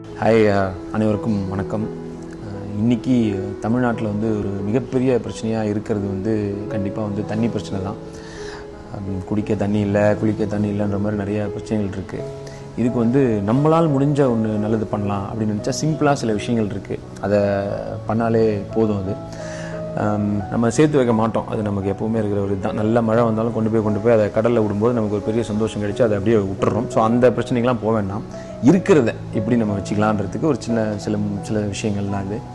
hi அஹ், அனைவருக்கும் வணக்கம் அஹ், இன்னைக்கு தமிழ்நாட்டில் வந்து ஒரு மிகப்பெரிய பிரச்சனையாக இருக்கிறது வந்து கண்டிப்பாக வந்து தண்ணி பிரச்சனை தான் ஹம், குடிக்க தண்ணி இல்லை குளிக்க தண்ணி இல்லைன்ற மாதிரி நிறைய பிரச்சனைகள் இருக்குது இதுக்கு வந்து நம்மளால் முடிஞ்ச ஒன்று நல்லது பண்ணலாம் அப்படின்னு நினச்சா சிம்பிளாக சில விஷயங்கள் இருக்குது அதை பண்ணாலே போதும் அது ஹம், நம்ம சேர்த்து வைக்க மாட்டோம் அது நமக்கு எப்பவுமே இருக்கிற ஒரு இதுதான் நல்ல மழை வந்தாலும் கொண்டு போய் கொண்டு போய் அதை கடலில் விடும்போது நமக்கு ஒரு பெரிய சந்தோஷம் கிடைச்சு அதை அப்படியே விட்டுறோம் ஸோ அந்த பிரச்சனைக்கெலாம் போக வேண்டாம் இருக்கிறத எப்படி நம்ம வச்சுக்கலான்றதுக்கு ஒரு சின்ன சில சில விஷயங்கள் தான் இது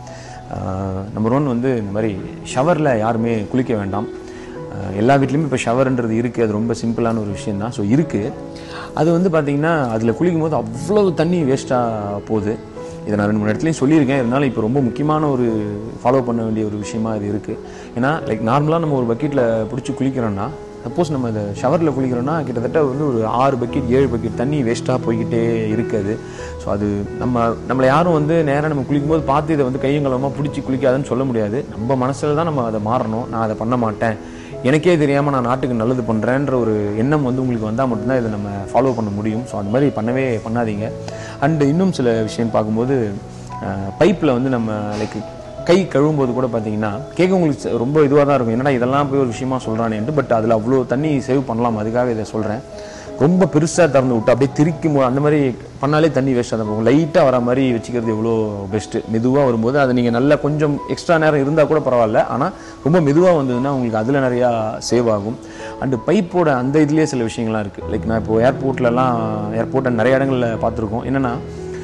நம்பர் ஒன் வந்து இந்த மாதிரி ஷவரில் யாருமே குளிக்க வேண்டாம் ஆஹ் எல்லா வீட்லேயுமே இப்போ ஷவர்ன்றது இருக்குது அது ரொம்ப சிம்பிளான ஒரு விஷயம் தான் ஸோ இருக்குது அது வந்து பார்த்திங்கன்னா அதில் குளிக்கும் போது அவ்வளோ தண்ணி வேஸ்ட்டாக போகுது இதை நான் ரெண்டு மூணு இடத்துலையும் சொல்லியிருக்கேன் இருந்தாலும் இப்போ ரொம்ப முக்கியமான ஒரு ஃபாலோ பண்ண வேண்டிய ஒரு விஷயமா இது இருக்குது ஏன்னா லைக் நார்மலாக நம்ம ஒரு பக்கெட்டில் பிடிச்சி குளிக்கிறோன்னா சப்போஸ் நம்ம இந்த ஷவரில் குளிக்கிறோன்னா கிட்டத்தட்ட வந்து ஒரு ஆறு பக்கெட் ஏழு பக்கெட் தண்ணி வேஸ்ட்டாக போய்கிட்டே இருக்குது ஸோ அது நம்ம நம்மளை யாரும் வந்து நேராக நம்ம குளிக்கும்போது பார்த்து இதை வந்து கையங்கலமாக பிடிச்சி குளிக்காதுன்னு சொல்ல முடியாது நம்ம மனசில் தான் நம்ம அதை மாறணும் நான் அதை பண்ண மாட்டேன் எனக்கே தெரியாமல் நான் நாட்டுக்கு நல்லது பண்ணுறேன்ற ஒரு எண்ணம் வந்து உங்களுக்கு வந்தால் மட்டும்தான் இதை நம்ம ஃபாலோ பண்ண முடியும் ஸோ அந்த மாதிரி பண்ணவே பண்ணாதீங்க அண்டு இன்னும் சில விஷயம் பார்க்கும்போது பைப்பில் வந்து நம்ம லைக் கை கழுவும்போது கூட பார்த்தீங்கன்னா கேட்க உங்களுக்கு ச- ரொம்ப இதுவாக தான் இருக்கும் என்னடா இதெல்லாம் போய் ஒரு விஷயமா சொல்கிறானேன்ட்டு பட் அதில் அவ்வளோ தண்ணி சேவ் பண்ணலாம் அதுக்காக இதை சொல்கிறேன் ரொம்ப பெருசாக திறந்து விட்டு அப்படியே திரிக்கும் போது அந்த மாதிரி பண்ணாலே தண்ணி வேஸ்ட்டாக தான் போகும் லைட்டாக வர மாதிரி வச்சுக்கிறது எவ்வளோ பெஸ்ட்டு மெதுவாக வரும்போது அதை நீங்கள் நல்லா கொஞ்சம் எக்ஸ்ட்ரா நேரம் இருந்தால் கூட பரவாயில்ல ஆனால் ரொம்ப மெதுவாக வந்ததுன்னா உங்களுக்கு அதில் நிறையா சேவ் ஆகும் அண்டு பைப்போட அந்த இதுலேயே சில விஷயங்கள்லாம் இருக்குது லைக் நான் இப்போ ஏர்போர்ட்லலாம் ஏர்போர்ட்டை நிறைய இடங்களில் பார்த்துருக்கோம் என்னென்னா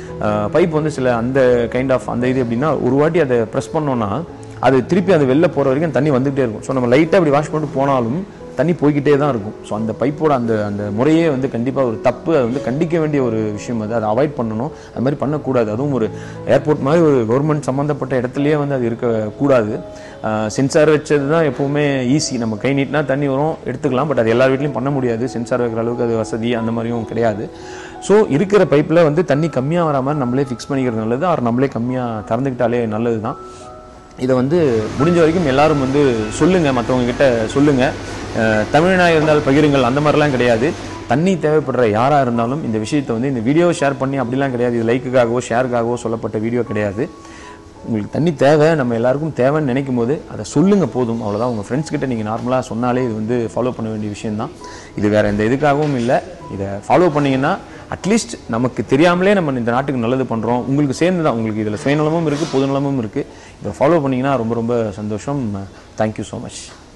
பைப் வந்து சில அந்த கைண்ட் ஆஃப் அந்த இது எப்படின்னா ஒரு வாட்டி அதை ப்ரெஸ் பண்ணோன்னா அது திருப்பி அது வெளில போகிற வரைக்கும் தண்ணி வந்துகிட்டே இருக்கும் ஸோ நம்ம லைட்டாக அப்படி வாஷ் பண்ணிட்டு போனாலும் தண்ணி போய்கிட்டே தான் இருக்கும் ஸோ அந்த பைப்போட அந்த அந்த முறையே வந்து கண்டிப்பாக ஒரு தப்பு அது வந்து கண்டிக்க வேண்டிய ஒரு விஷயம் அது அதை அவாய்ட் பண்ணணும் அது மாதிரி பண்ணக்கூடாது அதுவும் ஒரு ஏர்போர்ட் மாதிரி ஒரு கவர்மெண்ட் சம்மந்தப்பட்ட இடத்துலையே வந்து அது இருக்கக்கூடாது சென்சார் வச்சது தான் எப்போவுமே ஈஸி நம்ம கை நீட்டினா தண்ணி வரும் எடுத்துக்கலாம் பட் அது எல்லா வீட்லையும் பண்ண முடியாது சென்சார் வைக்கிற அளவுக்கு அது வசதி அந்த மாதிரியும் கிடையாது ஸோ இருக்கிற பைப்பில் வந்து தண்ணி கம்மியாக வர மாதிரி நம்மளே ஃபிக்ஸ் பண்ணிக்கிறது நல்லது ஆர் நம்மளே கம்மியாக திறந்துக்கிட்டாலே நல்லது தான் இதை வந்து முடிஞ்ச வரைக்கும் எல்லாரும் வந்து சொல்லுங்கள் மற்றவங்க கிட்ட சொல்லுங்கள் தமிழ்நாய் இருந்தால் பகிருங்கள் அந்த மாதிரிலாம் கிடையாது தண்ணி தேவைப்படுற யாராக இருந்தாலும் இந்த விஷயத்தை வந்து இந்த வீடியோ ஷேர் பண்ணி அப்படிலாம் கிடையாது இது லைக்குக்காகவோ ஷேருக்காகவோ சொல்லப்பட்ட வீடியோ கிடையாது உங்களுக்கு தண்ணி தேவை நம்ம எல்லாருக்கும் தேவைன்னு நினைக்கும் போது அதை சொல்லுங்கள் போதும் அவ்வளோதான் உங்கள் ஃப்ரெண்ட்ஸ் கிட்ட நீங்கள் நார்மலாக சொன்னாலே இது வந்து ஃபாலோ பண்ண வேண்டிய விஷயம்தான் இது வேறு எந்த இதுக்காகவும் இல்லை இதை ஃபாலோ பண்ணீங்கன்னா அட்லீஸ்ட் நமக்கு தெரியாமலே நம்ம இந்த நாட்டுக்கு நல்லது பண்ணுறோம் உங்களுக்கு சேர்ந்து தான் உங்களுக்கு இதில் சுயநலமும் இருக்குது பொதுநலமும் இருக்குது இதை ஃபாலோ பண்ணிங்கன்னா ரொம்ப ரொம்ப சந்தோஷம் தேங்க்யூ ஸோ மச்